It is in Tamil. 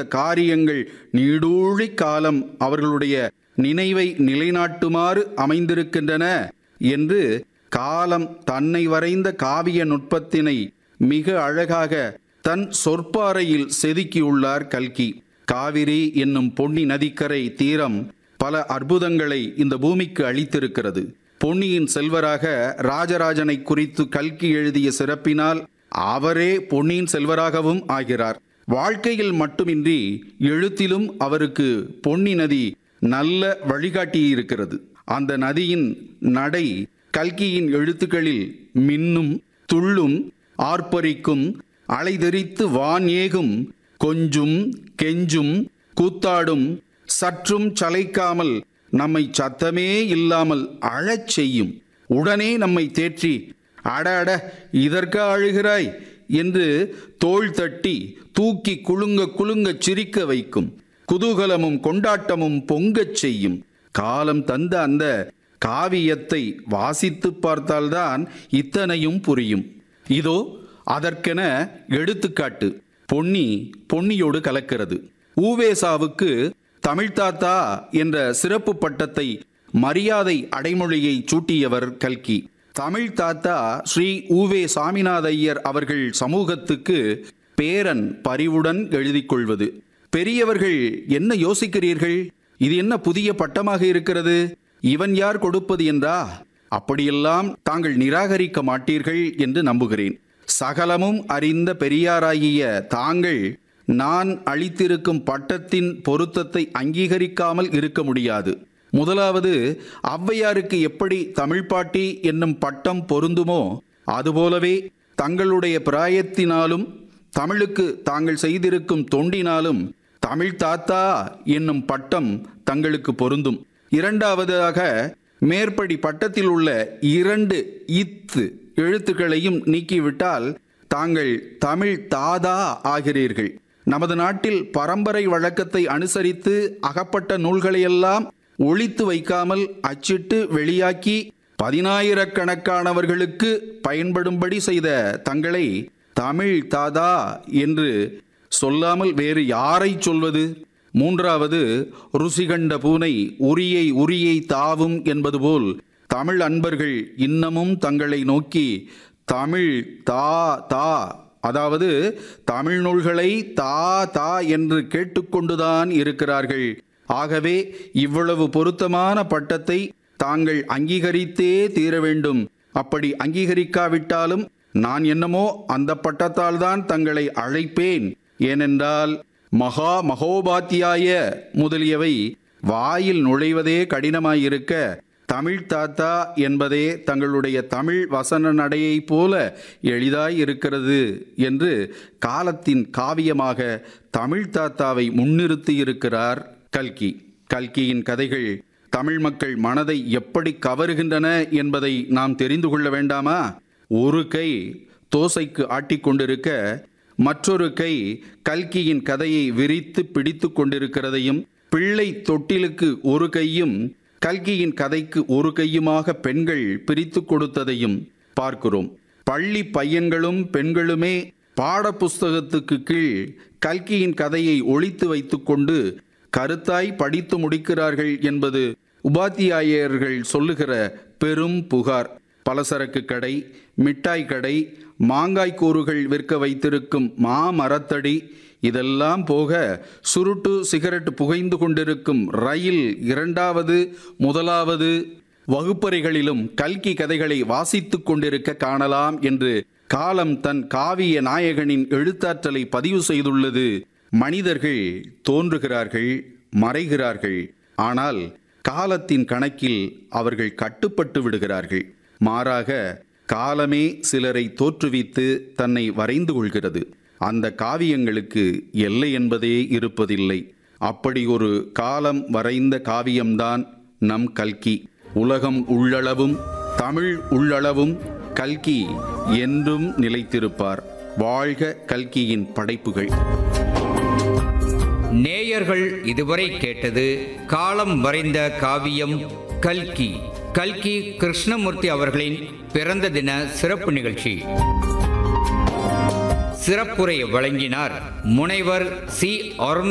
காரியங்கள் நீடூழி காலம் அவர்களுடைய நினைவை நிலைநாட்டுமாறு அமைந்திருக்கின்றன என்று காலம் தன்னை வரைந்த காவிய நுட்பத்தினை மிக அழகாக தன் சொற்பாறையில் செதுக்கியுள்ளார் கல்கி காவிரி என்னும் பொன்னி நதிக்கரை தீரம் பல அற்புதங்களை இந்த பூமிக்கு அளித்திருக்கிறது பொன்னியின் செல்வராக ராஜராஜனை குறித்து கல்கி எழுதிய சிறப்பினால் அவரே பொன்னியின் செல்வராகவும் ஆகிறார் வாழ்க்கையில் மட்டுமின்றி எழுத்திலும் அவருக்கு பொன்னி நதி நல்ல வழிகாட்டியிருக்கிறது அந்த நதியின் நடை கல்கியின் எழுத்துக்களில் மின்னும் துள்ளும் ஆர்ப்பரிக்கும் அலைதெறித்து வான் ஏகும் கொஞ்சும் கெஞ்சும் கூத்தாடும் சற்றும் சளைக்காமல் நம்மை சத்தமே இல்லாமல் அழச் செய்யும் உடனே நம்மை தேற்றி அட அட இதற்கா அழுகிறாய் என்று தோள் தட்டி தூக்கி குலுங்க குலுங்க சிரிக்க வைக்கும் குதூகலமும் கொண்டாட்டமும் பொங்கச் செய்யும் காலம் தந்த அந்த காவியத்தை வாசித்து பார்த்தால்தான் இத்தனையும் புரியும் இதோ அதற்கென எடுத்துக்காட்டு பொன்னி பொன்னியோடு கலக்கிறது ஊவேசாவுக்கு தமிழ்தாத்தா என்ற சிறப்பு பட்டத்தை மரியாதை அடைமொழியை சூட்டியவர் கல்கி தமிழ் தாத்தா ஸ்ரீ ஊவே சாமிநாத ஐயர் அவர்கள் சமூகத்துக்கு பேரன் பரிவுடன் எழுதிக் கொள்வது பெரியவர்கள் என்ன யோசிக்கிறீர்கள் இது என்ன புதிய பட்டமாக இருக்கிறது இவன் யார் கொடுப்பது என்றா அப்படியெல்லாம் தாங்கள் நிராகரிக்க மாட்டீர்கள் என்று நம்புகிறேன் சகலமும் அறிந்த பெரியாராகிய தாங்கள் நான் அளித்திருக்கும் பட்டத்தின் பொருத்தத்தை அங்கீகரிக்காமல் இருக்க முடியாது முதலாவது ஔவையாருக்கு எப்படி தமிழ் பாட்டி என்னும் பட்டம் பொருந்துமோ அதுபோலவே தங்களுடைய பிராயத்தினாலும் தமிழுக்கு தாங்கள் செய்திருக்கும் தொண்டினாலும் தமிழ் தாத்தா என்னும் பட்டம் தங்களுக்கு பொருந்தும் இரண்டாவதாக மேற்படி பட்டத்தில் உள்ள இரண்டு இத்து எழுத்துக்களையும் நீக்கிவிட்டால் தாங்கள் தமிழ் தாதா ஆகிறீர்கள் நமது நாட்டில் பரம்பரை வழக்கத்தை அனுசரித்து அகப்பட்ட நூல்களையெல்லாம் ஒழித்து வைக்காமல் அச்சிட்டு வெளியாக்கி பதினாயிரக்கணக்கானவர்களுக்கு பயன்படும்படி செய்த தங்களை தமிழ் தாதா என்று சொல்லாமல் வேறு யாரை சொல்வது மூன்றாவது ருசிகண்ட பூனை உரியை உரியை தாவும் என்பது போல் தமிழ் அன்பர்கள் இன்னமும் தங்களை நோக்கி தமிழ் தா தா அதாவது தமிழ் நூல்களை தா தா என்று கேட்டுக்கொண்டுதான் இருக்கிறார்கள் ஆகவே இவ்வளவு பொருத்தமான பட்டத்தை தாங்கள் அங்கீகரித்தே தீர வேண்டும் அப்படி அங்கீகரிக்காவிட்டாலும் நான் என்னமோ அந்த பட்டத்தால் தான் தங்களை அழைப்பேன் ஏனென்றால் மகா மகோபாத்தியாய முதலியவை வாயில் நுழைவதே கடினமாயிருக்க தமிழ் தாத்தா என்பதே தங்களுடைய தமிழ் வசன நடையைப் போல எளிதாய் இருக்கிறது என்று காலத்தின் காவியமாக தமிழ் தாத்தாவை முன்னிறுத்தியிருக்கிறார் கல்கி கல்கியின் கதைகள் தமிழ் மக்கள் மனதை எப்படி கவருகின்றன என்பதை நாம் தெரிந்து கொள்ள வேண்டாமா ஒரு கை தோசைக்கு ஆட்டிக்கொண்டிருக்க மற்றொரு கை கல்கியின் கதையை விரித்து பிடித்து கொண்டிருக்கிறதையும் பிள்ளை தொட்டிலுக்கு ஒரு கையும் கல்கியின் கதைக்கு ஒரு கையுமாக பெண்கள் பிரித்து கொடுத்ததையும் பார்க்கிறோம் பள்ளி பையன்களும் பெண்களுமே பாடப்புஸ்தகத்துக்கு கீழ் கல்கியின் கதையை ஒழித்து வைத்துக்கொண்டு கருத்தாய் படித்து முடிக்கிறார்கள் என்பது உபாத்தியாயர்கள் சொல்லுகிற பெரும் புகார் பலசரக்கு கடை மிட்டாய் கடை மாங்காய் கூறுகள் விற்க வைத்திருக்கும் மாமரத்தடி இதெல்லாம் போக சுருட்டு சிகரெட் புகைந்து கொண்டிருக்கும் ரயில் இரண்டாவது முதலாவது வகுப்பறைகளிலும் கல்கி கதைகளை வாசித்துக் கொண்டிருக்க காணலாம் என்று காலம் தன் காவிய நாயகனின் எழுத்தாற்றலை பதிவு செய்துள்ளது மனிதர்கள் தோன்றுகிறார்கள் மறைகிறார்கள் ஆனால் காலத்தின் கணக்கில் அவர்கள் கட்டுப்பட்டு விடுகிறார்கள் மாறாக காலமே சிலரை தோற்றுவித்து தன்னை வரைந்து கொள்கிறது அந்த காவியங்களுக்கு எல்லை என்பதே இருப்பதில்லை அப்படி ஒரு காலம் வரைந்த காவியம்தான் நம் கல்கி உலகம் உள்ளளவும் தமிழ் உள்ளளவும் கல்கி என்றும் நிலைத்திருப்பார் வாழ்க கல்கியின் படைப்புகள் நேயர்கள் இதுவரை கேட்டது காலம் வரைந்த காவியம் கல்கி கல்கி கிருஷ்ணமூர்த்தி அவர்களின் பிறந்த தின சிறப்பு நிகழ்ச்சி சிறப்புரை வழங்கினார் முனைவர் சி அருண்